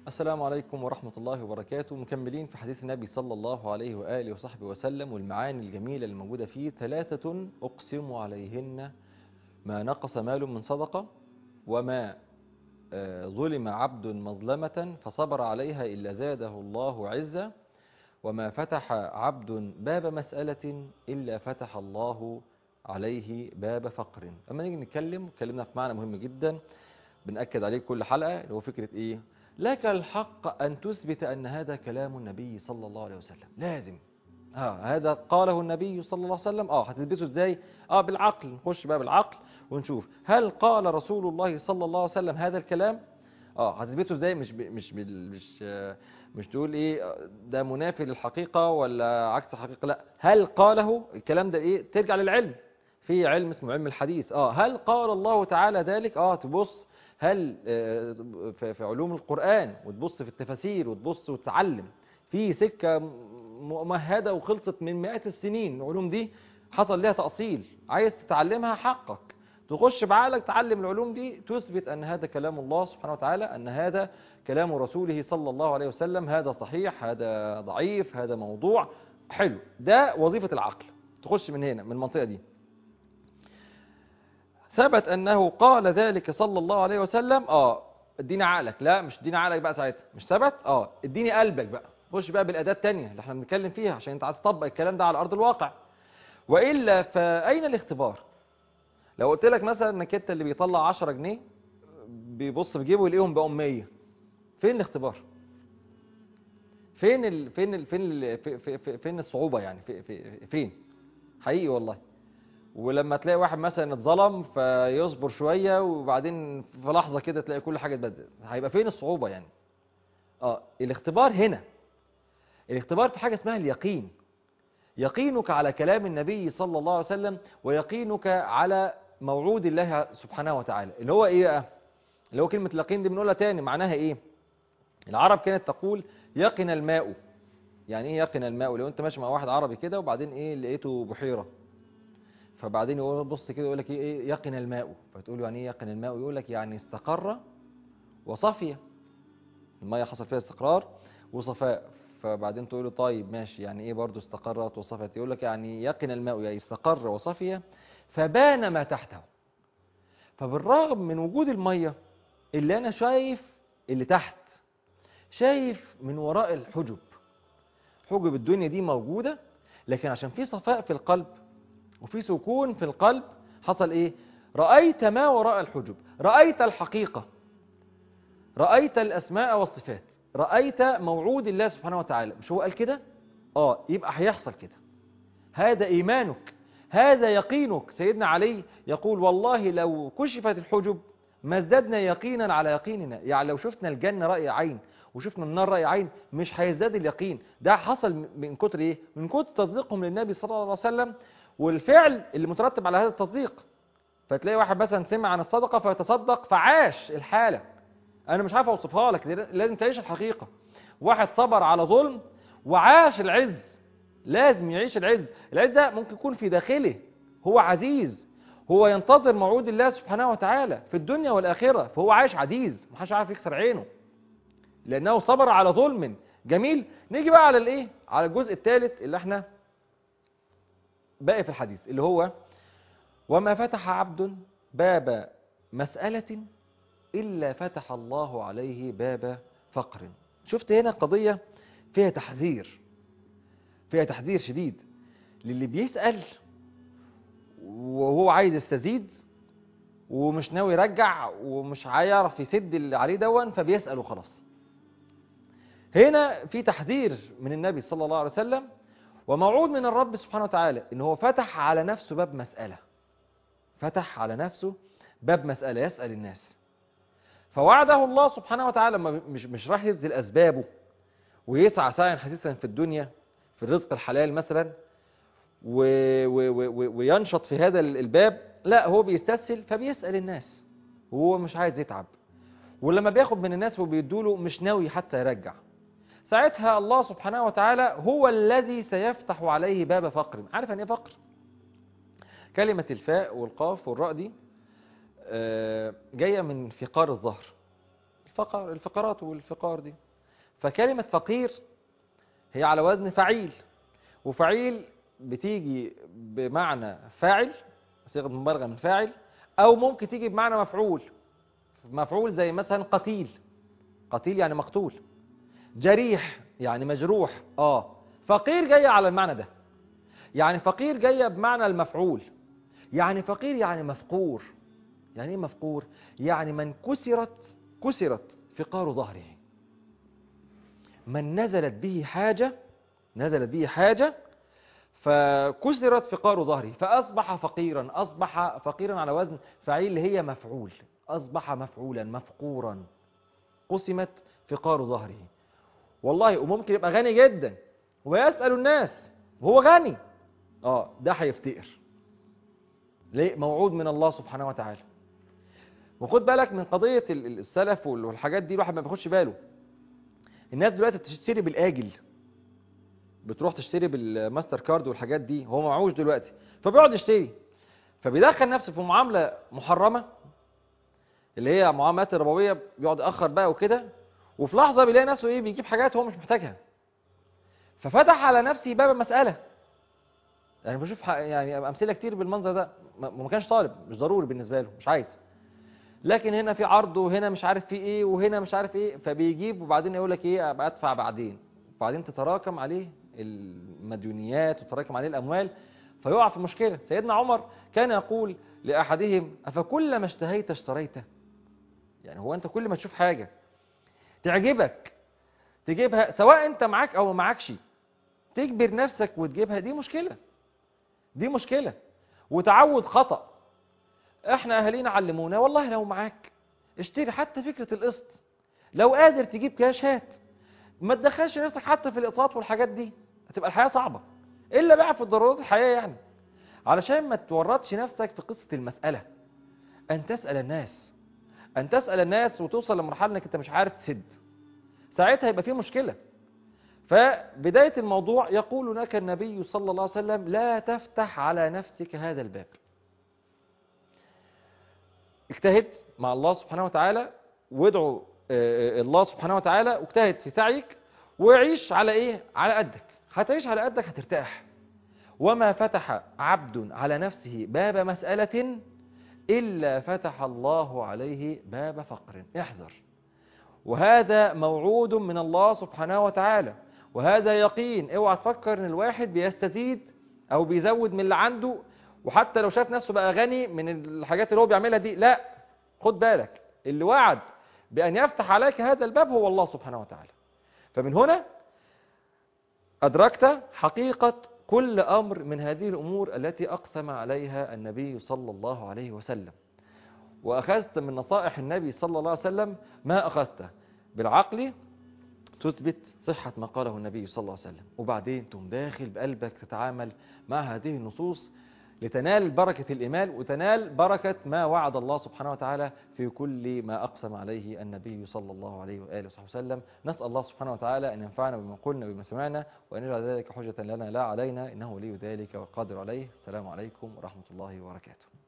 السلام عليكم ورحمة الله وبركاته مكملين في حديث النبي صلى الله عليه وآله وصحبه وسلم والمعاني الجميلة الموجودة فيه ثلاثة أقسم عليهن ما نقص مال من صدقة وما آه، ظلم عبد مظلمة فصبر عليها إلا زاده الله عزة وما فتح عبد باب مسألة إلا فتح الله عليه باب فقر لما نيجي نتكلم اتكلمنا في معنى مهم جدا بنأكد عليه كل حلقة اللي هو فكرة إيه لك الحق أن تثبت أن هذا كلام النبي صلى الله عليه وسلم لازم اه هذا قاله النبي صلى الله عليه وسلم اه هتثبته ازاي اه بالعقل نخش بقى بالعقل ونشوف هل قال رسول الله صلى الله عليه وسلم هذا الكلام اه هتثبته ازاي مش ب... مش بال... مش آه، مش تقول ايه آه، ده منافي للحقيقه ولا عكس الحقيقه لا هل قاله الكلام ده ايه ترجع للعلم في علم اسمه علم الحديث اه هل قال الله تعالى ذلك اه تبص هل آه، في في علوم القرآن وتبص في التفاسير وتبص وتتعلم في سكة ممهدة وخلصت من مئات السنين العلوم دي حصل لها تأصيل عايز تتعلمها حقك تخش بعقلك تعلم العلوم دي تثبت أن هذا كلام الله سبحانه وتعالى أن هذا كلام رسوله صلى الله عليه وسلم هذا صحيح هذا ضعيف هذا موضوع حلو ده وظيفة العقل تخش من هنا من المنطقة دي ثبت أنه قال ذلك صلى الله عليه وسلم اه اديني عقلك لا مش اديني عقلك بقى ساعتها مش ثبت اه اديني قلبك بقى خش بقى بالأداة التانية اللي احنا بنتكلم فيها عشان انت عايز تطبق الكلام ده على أرض الواقع وإلا فأين الاختبار لو قلت لك مثلا انك انت اللي بيطلع 10 جنيه بيبص في جيبه يلاقيهم بقوا 100 فين الاختبار فين ال... فين ال... فين ال... في... في... في... فين الصعوبة يعني في... في... فين حقيقي والله ولما تلاقي واحد مثلا اتظلم فيصبر شوية وبعدين في لحظة كده تلاقي كل حاجة اتبدلت هيبقى فين الصعوبة يعني اه الاختبار هنا الاختبار في حاجة اسمها اليقين يقينك على كلام النبي صلى الله عليه وسلم ويقينك على موعود الله سبحانه وتعالى اللي هو ايه بقى اللي هو كلمة اليقين دي بنقولها تاني معناها ايه العرب كانت تقول يقن الماء يعني ايه يقن الماء لو انت ماشي مع واحد عربي كده وبعدين ايه لقيته بحيرة فبعدين يقول بص كده يقول لك ايه يقن الماء فتقول له يعني ايه يقن الماء يقول لك يعني استقر وصفي الميه حصل فيها استقرار وصفاء فبعدين تقول له طيب ماشي يعني ايه برضو استقرت وصفت يقول لك يعني يقن الماء يعني استقر وصفي فبان ما تحته فبالرغم من وجود الميه اللي انا شايف اللي تحت شايف من وراء الحجب حجب الدنيا دي موجوده لكن عشان في صفاء في القلب وفي سكون في القلب حصل ايه رأيت ما وراء الحجب رأيت الحقيقة رأيت الأسماء والصفات رأيت موعود الله سبحانه وتعالى مش هو قال كده اه يبقى هيحصل كده هذا إيمانك هذا يقينك سيدنا علي يقول والله لو كشفت الحجب ما ازددنا يقينا على يقيننا يعني لو شفنا الجنة رأي عين وشفنا النار رأي عين مش هيزداد اليقين ده حصل من كتر ايه من كتر تصديقهم للنبي صلى الله عليه وسلم والفعل اللي مترتب على هذا التصديق فتلاقي واحد مثلا سمع عن الصدقة فيتصدق فعاش الحالة انا مش عارف اوصفها لك لازم تعيش الحقيقة واحد صبر على ظلم وعاش العز لازم يعيش العز العز ده ممكن يكون في داخله هو عزيز هو ينتظر موعود الله سبحانه وتعالى في الدنيا والآخرة فهو عايش عزيز محدش عارف يكسر عينه لأنه صبر على ظلم جميل نيجي بقى على الايه على الجزء الثالث اللي احنا باقي في الحديث اللي هو وما فتح عبد باب مسألة إلا فتح الله عليه باب فقر شفت هنا قضية فيها تحذير فيها تحذير شديد للي بيسأل وهو عايز يستزيد ومش ناوي يرجع ومش هيعرف يسد اللي عليه دون فبيسأل وخلاص هنا في تحذير من النبي صلى الله عليه وسلم وموعود من الرب سبحانه وتعالى ان هو فتح على نفسه باب مسألة فتح على نفسه باب مسألة يسأل الناس فوعده الله سبحانه وتعالى لما مش مش راح يبذل اسبابه ويسعى سعيا حثيثا في الدنيا في الرزق الحلال مثلا و و و وينشط في هذا الباب لا هو بيستسهل فبيسأل الناس وهو مش عايز يتعب ولما بياخد من الناس وبيدوله مش ناوي حتى يرجع ساعتها الله سبحانه وتعالى هو الذي سيفتح عليه باب فقر عارف يعني ايه فقر كلمة الفاء والقاف والراء دي جاية من فقار الظهر الفقر الفقرات والفقار دي فكلمة فقير هي على وزن فعيل وفعيل بتيجي بمعنى فاعل صيغة مبالغة من فاعل أو ممكن تيجي بمعنى مفعول مفعول زي مثلا قتيل قتيل يعني مقتول جريح يعني مجروح اه فقير جاية على المعنى ده يعني فقير جاية بمعنى المفعول يعني فقير يعني مفقور يعني ايه مفقور يعني من كسرت كسرت فقار ظهره من نزلت به حاجة نزلت به حاجة فكسرت فقار ظهره فأصبح فقيرا أصبح فقيرا على وزن فعيل اللي هي مفعول أصبح مفعولا مفقورا قسمت فقار ظهره والله وممكن يبقى غني جدا ويسأل الناس وهو غني اه ده هيفتقر ليه موعود من الله سبحانه وتعالى وخد بالك من قضية ال- ال- السلف وال- والحاجات دي الواحد ما بياخدش باله الناس دلوقتي بتشتري بالآجل بتروح تشتري بالماستر كارد والحاجات دي هو معهوش دلوقتي فبيقعد يشتري فبيدخل نفسه في معاملة محرمة اللي هي معاملات الربوية بيقعد يأخر بقى وكده وفي لحظة بيلاقي نفسه ايه بيجيب حاجات هو مش محتاجها ففتح على نفسه باب المسألة يعني بشوف ح- يعني أمثلة كتير بالمنظر ده ما ما كانش طالب مش ضروري بالنسبة له مش عايز لكن هنا في عرض وهنا مش عارف في ايه وهنا مش عارف ايه فبيجيب وبعدين يقول لك ايه ابقى ادفع بعدين وبعدين تتراكم عليه المديونيات وتتراكم عليه الاموال فيقع في مشكله سيدنا عمر كان يقول لاحدهم افكلما اشتهيت اشتريته يعني هو انت كل ما تشوف حاجه تعجبك تجيبها سواء انت معاك او ما معكش تجبر نفسك وتجيبها دي مشكله دي مشكله وتعود خطأ احنا اهالينا علمونا والله لو معاك اشتري حتى فكرة القسط لو قادر تجيب كاش هات ما تدخلش نفسك حتى في الاقساط والحاجات دي هتبقى الحياة صعبة الا بقى في الضرورات الحياة يعني علشان ما تورطش نفسك في قصة المسألة ان تسأل الناس ان تسأل الناس وتوصل لمرحلة انك انت مش عارف تسد ساعتها يبقى في مشكلة فبداية الموضوع يقول لك النبي صلى الله عليه وسلم لا تفتح على نفسك هذا الباب اجتهد مع الله سبحانه وتعالى وادعو آه، الله سبحانه وتعالى واجتهد في سعيك وعيش على ايه على قدك هتعيش على قدك هترتاح وما فتح عبد على نفسه باب مسألة إلا فتح الله عليه باب فقر احذر وهذا موعود من الله سبحانه وتعالى وهذا يقين اوعى تفكر ان الواحد بيستزيد او بيزود من اللي عنده وحتى لو شاف نفسه بقى غني من الحاجات اللي هو بيعملها دي لا خد بالك اللي وعد بأن يفتح عليك هذا الباب هو الله سبحانه وتعالى فمن هنا أدركت حقيقة كل أمر من هذه الأمور التي أقسم عليها النبي صلى الله عليه وسلم وأخذت من نصائح النبي صلى الله عليه وسلم ما أخذته بالعقل تثبت صحة ما قاله النبي صلى الله عليه وسلم وبعدين تقوم داخل بقلبك تتعامل مع هذه النصوص لتنال بركة الإيمان وتنال بركة ما وعد الله سبحانه وتعالى في كل ما أقسم عليه النبي صلى الله عليه وآله وصحبه وسلم نسأل الله سبحانه وتعالى أن ينفعنا بما قلنا وبما سمعنا وأن يجعل ذلك حجة لنا لا علينا إنه ولي ذلك والقادر عليه السلام عليكم ورحمة الله وبركاته